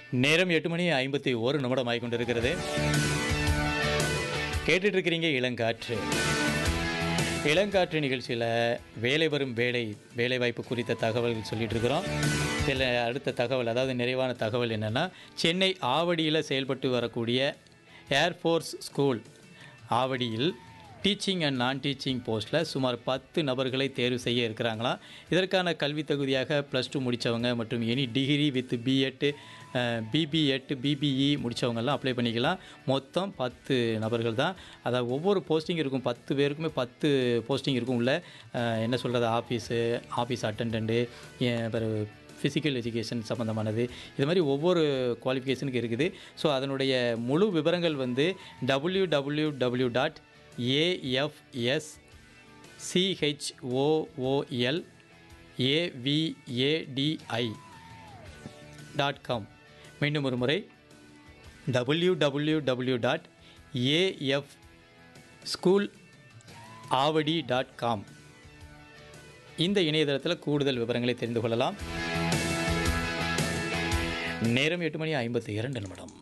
நேரம் எட்டு மணி ஐம்பத்தி ஒரு நிமிடம் ஆகி கொண்டிருக்கிறது கேட்டுட்டு இருக்கிறீங்க இளங்காற்று இளங்காற்று நிகழ்ச்சியில் வேலை வரும் வேலை வேலைவாய்ப்பு குறித்த தகவல்கள் சொல்லிட்டு இருக்கிறோம் இதில் அடுத்த தகவல் அதாவது நிறைவான தகவல் என்னென்னா சென்னை ஆவடியில் செயல்பட்டு வரக்கூடிய ஏர்ஃபோர்ஸ் ஸ்கூல் ஆவடியில் டீச்சிங் அண்ட் நான் டீச்சிங் போஸ்ட்டில் சுமார் பத்து நபர்களை தேர்வு செய்ய இருக்கிறாங்களாம் இதற்கான கல்வி தகுதியாக ப்ளஸ் டூ முடித்தவங்க மற்றும் any degree with B Ed B P Ed B P E முடித்தவங்கெல்லாம் அப்ளை பண்ணிக்கலாம் மொத்தம் பத்து நபர்கள் தான் அதாவது ஒவ்வொரு போஸ்டிங் இருக்கும் பத்து பேருக்குமே பத்து போஸ்டிங் இருக்கும் உள்ள அஹ், என்ன சொல்கிறது ஆஃபீஸு ஆஃபீஸ் அட்டண்டண்ட்டு பிறகு ஃபிசிக்கல் எஜுகேஷன் சம்மந்தமானது இது மாதிரி ஒவ்வொரு குவாலிஃபிகேஷனுக்கு இருக்குது ஸோ அதனுடைய முழு விவரங்கள் வந்து W W W dot AFS CHOOL AVADI dot com மீண்டும் ஒரு முறை W W W dot AF school Avadi dot com இந்த இணையதளத்தில் கூடுதல் விவரங்களை தெரிந்து கொள்ளலாம் நேரம் எட்டு மணி ஐம்பத்தி இரண்டு நிமிடம்